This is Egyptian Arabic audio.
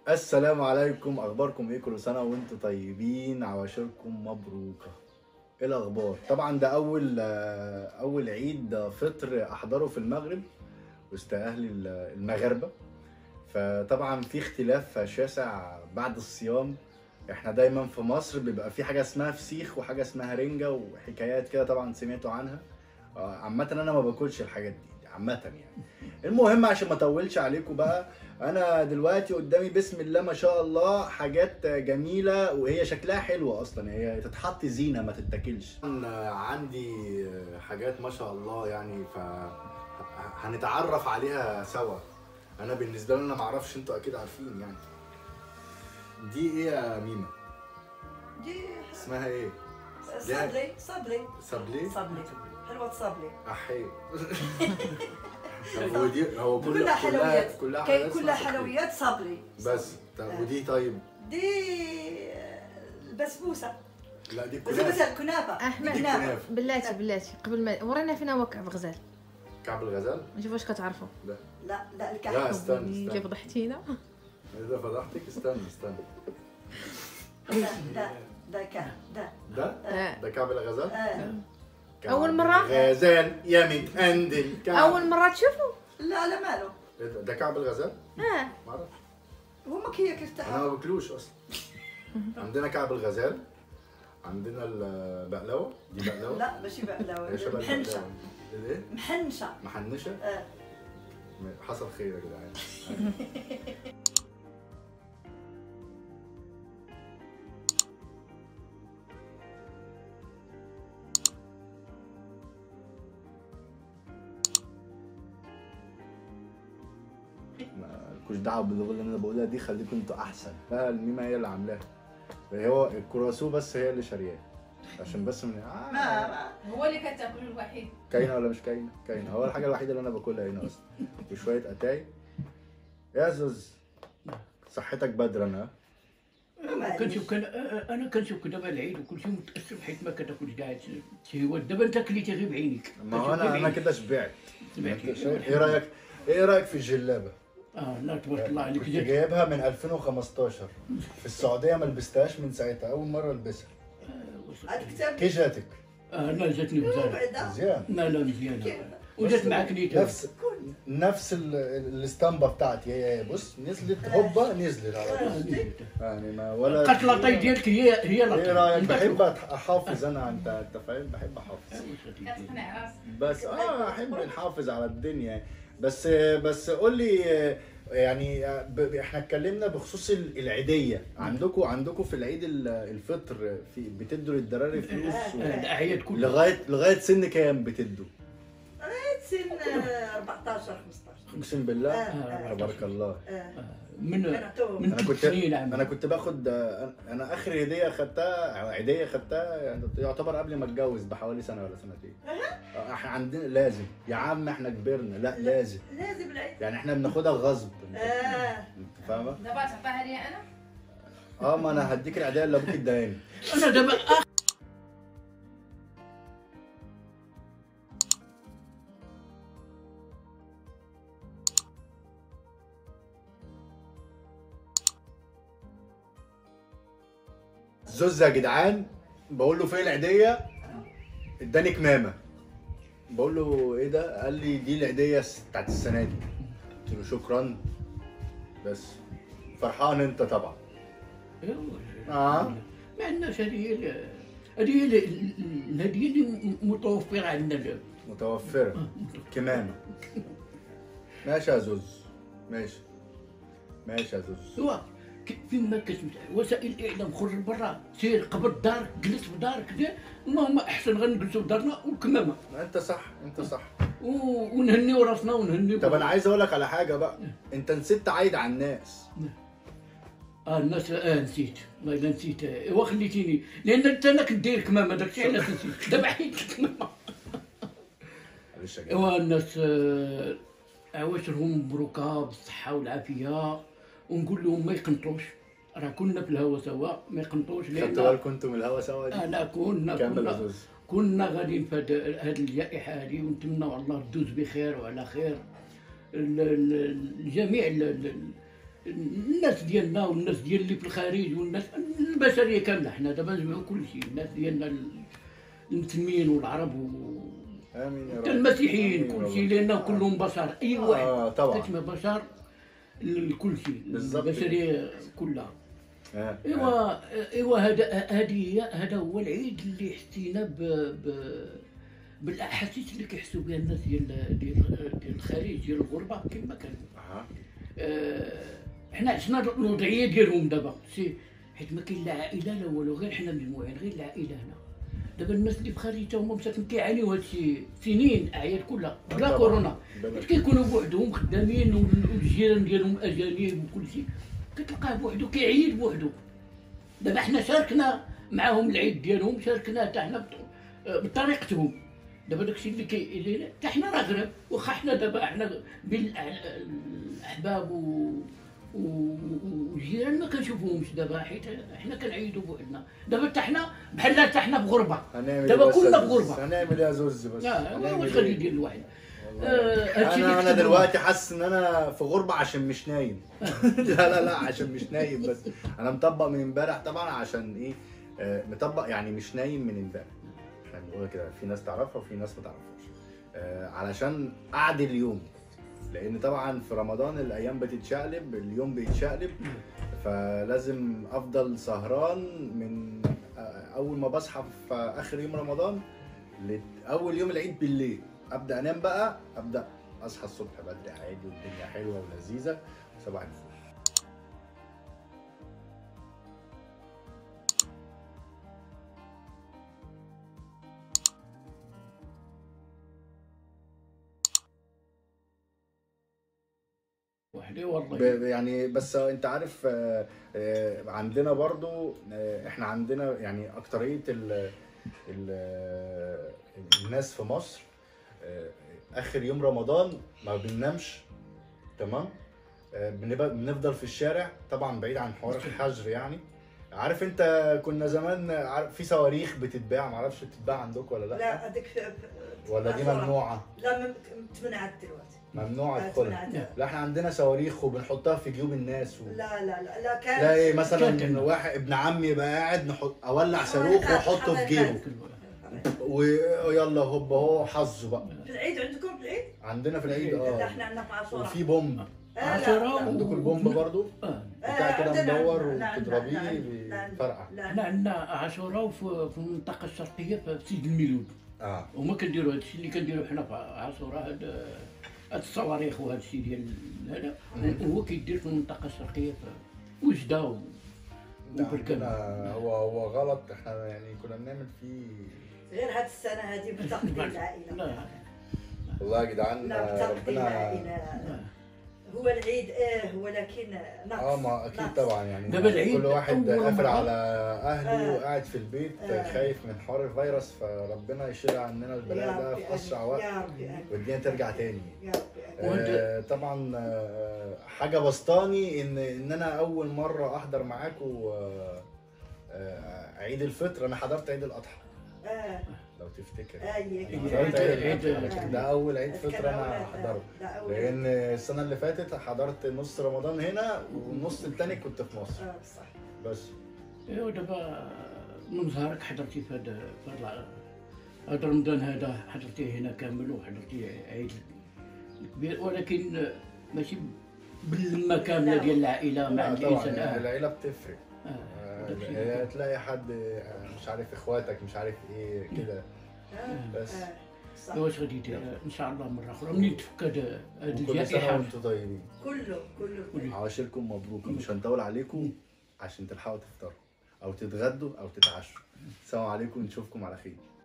السلام عليكم اخباركم ايه كل سنه وانتم طيبين عواشركم مبروكه ايه الاخبار طبعا ده اول آه، اول عيد فطر احضره في المغرب وسط اهل ال- المغاربه فطبعا في اختلاف شاسع بعد الصيام احنا دايما في مصر بيبقى في حاجه اسمها فسيخ وحاجه اسمها رنجه وحكايات كده طبعا سمعتوا عنها آه، عامه انا ما باكلش الحاجات دي عامه يعني المهم عشان ما اطولش عليكم بقى انا دلوقتي قدامي بسم الله ما شاء الله حاجات جميله وهي شكلها حلوه اصلا هي تتحط زينه ما تتاكلش انا عندي حاجات ما شاء الله يعني ف هنتعرف عليها سوا انا بالنسبه لي انا ما اعرفش انتوا اكيد عارفين يعني دي ايه يا ميمه دي اسمها ايه صبلي صبلي سابلي صبلي حلوة صبلي احي طب ودي هو كل- كلها حلويات كلها كاين حلويات كلها اسمها صبلي. حلويات صبلي بس طب ودي طيب دي البسبوسة لا دي بسبوسة كنافه الكنافة احمد دي كنافة كنافة. بلاتي بلاتي قبل ما ورينا فينا هو كعب غزال كعب الغزال نشوف واش كتعرفوا لا لا لا لا الكحك استنى اللي استنى فضحتينا اذا فضحتك استنى استنى ده ده ده كان ده ده آه. ده كعب الغزال آه. كعب أول مرة؟ غزال يا متأندل كعب اول مره تشوفوا لا لا ماله إيه ده- ده كعب الغزال اه ما اعرفش هما كي انا كيفتحوا ما باكلوش اصلا عندنا كعب الغزال عندنا البقلاوه دي بقلاوه لا ماشي بقلاوة هي شبه محنشة البقلاوه الايه محنشة محنشه آه. حصل خير يا جدعان مالكوش دعوه باللغه اللي انا بقولها دي خليكم انتوا احسن لا الميمه هي اللي عاملاها هو الكراسو بس هي اللي شارياه عشان بس من آه. ما ما هو اللي كتاكل الوحيد كاينه ولا مش كاينه؟ كاينه هو الحاجه الوحيده اللي انا باكلها هنا اصلا وشويه اتاي يا زوز صحتك بدرا ها كنشوف كان انا كنشوف دابا العيد وكل شيء متاسف حيت ما كتاكلش كاع هو دابا انت كليتي غير بعينيك ما هو انا انا كده شبعت سمعتي. أنت شايف؟ ايه رايك ايه رايك في الجلابه؟ اه لا تبارك الله عليك كنت جات جايبها من 2015 في السعوديه ما لبستهاش من ساعتها اول مره البسها هاد كتاب كي جاتك؟ اه لا جاتني مزيان بعدا مزيان لا لا مزيانه وجات معاك نيتا نفس نفس ال- الاسطمبه بتاعتي هي هي بص نزلت هوبا نزلت على طول يعني ما ولا بقات لاطاي ديالك هي هي لاطاي ايه رايك انت بحب احافظ انا انت انت فاهم بحب احافظ كتقنع راسك بس اه احب نحافظ على الدنيا يعني. بس بس قول لي يعني ب- احنا اتكلمنا بخصوص ال- العيديه عندكم عندكم في العيد ال- الفطر في بتدوا للدراري فلوس و- الاعياد كلها لغايه لغايه سن كام بتدوا؟ سن آه، 14 15 اقسم بالله آه، تبارك الله آه. من كنعطوهم. من انا ثلاث كنت سنين عام انا كنت باخد انا اخر هديه خدتها عيديه خدتها يعني يعتبر قبل ما اتجوز بحوالي سنه ولا سنتين آه، احنا عندنا لازم يا عم احنا كبرنا لا لازم لازم العيد يعني احنا بناخدها غصب انت آه. أنت فاهمه دابا تعطيها لي انا اه ما انا هديك العيديه اللي ابوك اداني انا دابا آه، زوز يا جدعان بقول له فين العيديه اداني كمامه بقول له ايه ده قال لي دي العيديه بتاعت السنه دي قلت له شكرا بس فرحان انت طبعا اه ما عندناش هذه هي ال- هذه هي ال- الهديه اللي متوفره عندنا دابا متوفره كمامه ماشي يا زوز ماشي ماشي يا زوز هو ك- فيما كتمت وسائل الاعلام خرج برا سير قبل دارك جلس في دارك كذا اللهم احسن غنجلسوا في دارنا والكمامه انت صح انت صح و- ونهنيو راسنا ونهنيو طب انا عايز اقول لك على حاجه بقى انت نسيت تعايد على الناس اه الناس اه نسيت والله الا نسيت آه، ايوا خليتيني لان انت انا كدير كمامه داكشي علاش نسيت دابا حيت الكمامه معلش يا جدع. ايوا الناس آه، عواشرهم مبروكه بالصحه والعافيه ونقول لهم ما يقنطوش راه كنا في الهوا سوا ما يقنطوش خدتوا لان بالكم انتم من الهوا سوا دي آه لا كنا كمل يا كنا زوز كنا غاديين في هاد- هاد الجائحه هذه ونتمنوا الله تدوز بخير وعلى خير ال- ال- الجميع ال- ال- الناس ديالنا والناس ديال اللي في الخارج والناس البشريه كامله حنا دابا نجمعوا كل شيء الناس ديالنا المسلمين والعرب و... امين يا رب حتى المسيحيين آمين يا كل رب. شيء لان كلهم بشر اي واحد اه طبعا كتسمى بشر لكل شيء بالضبط. البشريه كلها آه. ايوا ايوا هذا هذه هي هذا هو العيد اللي حسينا ب, ب بالاحاسيس اللي كيحسوا بها الناس ديال ديال ديال الخارج ديال الغربه كما كانوا أها. آه، حنا عشنا الوضعيه ديالهم دابا سي حيت ما كاين لا عائله لا والو غير حنا مجموعين غير العائله هنا دابا الناس اللي في الخارج تا هما مساكن كيعانيو هادشي سنين اعياد كلها بلا طبعاً. كورونا بلا- باش كيكونوا بوحدهم خدامين وال- والجيران ديالهم اجانب وكل شيء كتلقاه بوحدو كيعيد بوحدو دابا حنا شاركنا معاهم العيد ديالهم شاركنا حتى حنا بط- آه، بطريقتهم دابا داكشي اللي كي اللي حتى حنا راه غراب واخا حنا دابا حنا بين الأع- الاحباب و و- والجيران ما كنشوفوهمش دابا حيت حنا كنعيدوا بوحدنا دابا حتى حنا بحال حتى حنا في غربه هنعمل دابا إيه بس كلنا يا في زوز؟ غربة. هنعمل ايه يا زوز بس لا هنعمل واش إيه؟ غادي يدير الواحد والله. آه، هادشي اللي انا انا كتبوه. دلوقتي حاسس ان انا في غربه عشان مش نايم لا لا لا عشان مش نايم بس انا مطبق من امبارح طبعا عشان ايه آه، مطبق يعني مش نايم من امبارح احنا بنقول كده في ناس تعرفها وفي ناس ما تعرفهاش آه، علشان اعدل اليوم لان طبعا في رمضان الايام بتتشقلب اليوم بيتشقلب فلازم افضل سهران من آه، اول ما بصحى في اخر يوم رمضان لاول يوم العيد بالليل ابدا انام بقى ابدا اصحى الصبح بدري عادي والدنيا حلوه ولذيذه صباح الفل وحدي والله ب- يعني بس انت عارف آه، آه، عندنا برضو آه، احنا عندنا يعني اكتريه ال ال الناس في مصر آه، اخر يوم رمضان ما بننامش تمام آه، بنبقى بنفضل في الشارع طبعا بعيد عن حوار الحجر يعني عارف انت كنا زمان عارف في صواريخ بتتباع معرفش بتتباع عندكم ولا لا, لا هذيك في- في- ولا دي عشرة. ممنوعه لا مم- متمنعت دلوقتي ممنوعه لا، تدخلها متمنعت. لا احنا عندنا صواريخ وبنحطها في جيوب الناس و... لا لا لا لا كان لا ايه كان- مثلا واحد ابن عمي يبقى قاعد نحط اولع صاروخ واحطه في جيبه ويلا هوب اهو حظه بقى في العيد عندكم في العيد؟ عندنا في العيد لا اه احنا عندنا في عاشوراء وفي بومب آه، لا، عاشوراء لا. عندكم البومب برضو آه. بتاع كده عندنا- مدور لا، لا، وتضربيه لا، لا، بيفرقع لا حنا عندنا عاشوراء في في المنطقه الشرقيه في سيد الميلود اه وما كنديروا هذا الشيء اللي كنديروا حنا في عاشوراء هاد هاد الصواريخ وهذا الشيء ديال هذا هو كيدير في المنطقه الشرقيه في وجده و- لا، وبركان عندنا هو هو غلط احنا يعني كنا بنعمل فيه غير هاد السنه هذه بتقديم العائله لا والله يا جدعان لا بتقديم ربنا العائله هو العيد ايه ولكن نقص اه ما اكيد نقص. طبعا يعني دابا العيد كل واحد أول قافل مرة. على اهله آه. وقاعد في البيت آه. خايف من حوار الفيروس فربنا يشيل عننا البلاء يا ده ربي في اسرع آمين. وقت يا ربي آمين. والدنيا ترجع تاني يا ربي آمين. وأنت- آه طبعا آه حاجه بسطاني ان ان انا اول مره احضر معاكم آه آه عيد الفطر انا حضرت عيد الاضحى اه لو تفتكر اي عيد- حضرت عيد عيد- الأضحى. عيد- ده اول عيد أذكر فطر أول انا عيد- احضره لا، أول لان السنه اللي فاتت حضرت نص رمضان هنا والنص التاني كنت في مصر اه صح بس ايوا دابا من ظهرك حضرتي في هذا في هذا هذا رمضان هذا حضرتيه هنا كامل وحضرتي عيد كبير ولكن ماشي باللمه كامله لا. ديال العائله مع لا طبعا الانسان يعني آه. العيله بتفرق آه. آه، داكشي هي اللي- تلاقي حد آه، مش عارف اخواتك مش عارف ايه كده اه بس آه، صح واش غادي دير ان شاء الله مره اخرى منين تفك هاد هاد وكل سنه الجائحه وانتم طيبين كله كله كله عواشركم مبروك مش هنطول عليكم عشان تلحقوا تفطروا او تتغدوا او تتعشوا السلام عليكم نشوفكم على خير